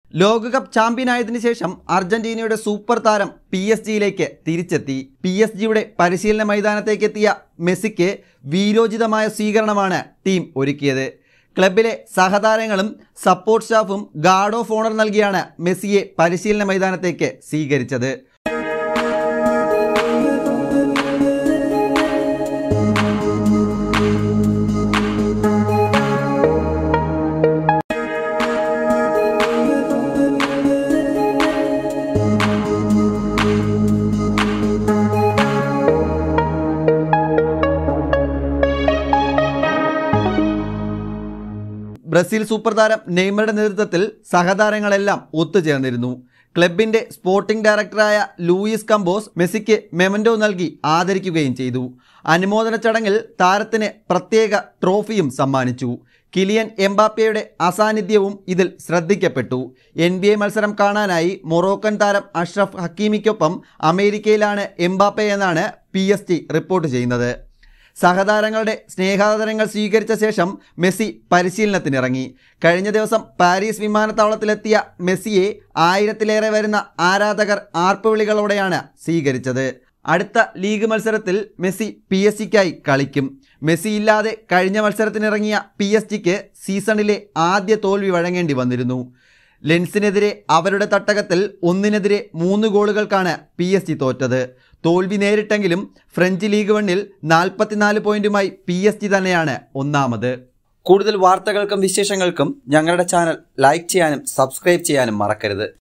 ലോകകപ്പ് ചാമ്പ്യനായതിനു ശേഷം അർജന്റീനയുടെ സൂപ്പർ താരം പി എസ് ജിയിലേക്ക് തിരിച്ചെത്തി പി എസ് ജിയുടെ പരിശീലന മൈതാനത്തേക്ക് എത്തിയ മെസ്സിക്ക് വീരോചിതമായ സ്വീകരണമാണ് ടീം ഒരുക്കിയത് ക്ലബിലെ സഹതാരങ്ങളും സപ്പോർട്ട് സ്റ്റാഫും ഗാർഡ് ഓഫ് ഓണർ നൽകിയാണ് മെസ്സിയെ പരിശീലന മൈതാനത്തേക്ക് സ്വീകരിച്ചത് ബ്രസീൽ സൂപ്പർ താരം നെയ്മറുടെ നേതൃത്വത്തിൽ സഹതാരങ്ങളെല്ലാം ഒത്തുചേർന്നിരുന്നു ക്ലബിന്റെ സ്പോർട്ടിംഗ് ഡയറക്ടറായ ലൂയിസ് കമ്പോസ് മെസ്സിക്ക് മെമൻഡോ നൽകി ആദരിക്കുകയും ചെയ്തു അനുമോദന ചടങ്ങിൽ താരത്തിന് പ്രത്യേക ട്രോഫിയും സമ്മാനിച്ചു കിലിയൻ എംബാപ്പയുടെ അസാന്നിധ്യവും ഇതിൽ ശ്രദ്ധിക്കപ്പെട്ടു എൻ ബി എ മത്സരം കാണാനായി മൊറോക്കൻ താരം അഷ്റഫ് ഹക്കീമിക്കൊപ്പം അമേരിക്കയിലാണ് എംബാപ്പെ എന്നാണ് പി എസ് ടി റിപ്പോർട്ട് ചെയ്യുന്നത് സഹതാരങ്ങളുടെ സ്നേഹാദരങ്ങൾ സ്വീകരിച്ച ശേഷം മെസ്സി പരിശീലനത്തിനിറങ്ങി കഴിഞ്ഞ ദിവസം പാരീസ് വിമാനത്താവളത്തിലെത്തിയ മെസ്സിയെ ആയിരത്തിലേറെ വരുന്ന ആരാധകർ ആർപ്പുവിളികളോടെയാണ് സ്വീകരിച്ചത് അടുത്ത ലീഗ് മത്സരത്തിൽ മെസ്സി പി എസ് സിക്കായി കളിക്കും മെസ്സി ഇല്ലാതെ കഴിഞ്ഞ മത്സരത്തിനിറങ്ങിയ പി എസ് ജിക്ക് സീസണിലെ ആദ്യ തോൽവി വഴങ്ങേണ്ടി വന്നിരുന്നു ലെൻസിനെതിരെ അവരുടെ തട്ടകത്തിൽ ഒന്നിനെതിരെ മൂന്ന് ഗോളുകൾക്കാണ് പി എസ് ജി തോറ്റത് തോൽവി നേരിട്ടെങ്കിലും ഫ്രഞ്ച് ലീഗ് വണ്ണിൽ നാൽപ്പത്തിനാല് പോയിന്റുമായി പി എസ് ജി തന്നെയാണ് ഒന്നാമത് കൂടുതൽ വാർത്തകൾക്കും വിശേഷങ്ങൾക്കും ഞങ്ങളുടെ ചാനൽ ലൈക്ക് ചെയ്യാനും സബ്സ്ക്രൈബ് ചെയ്യാനും മറക്കരുത്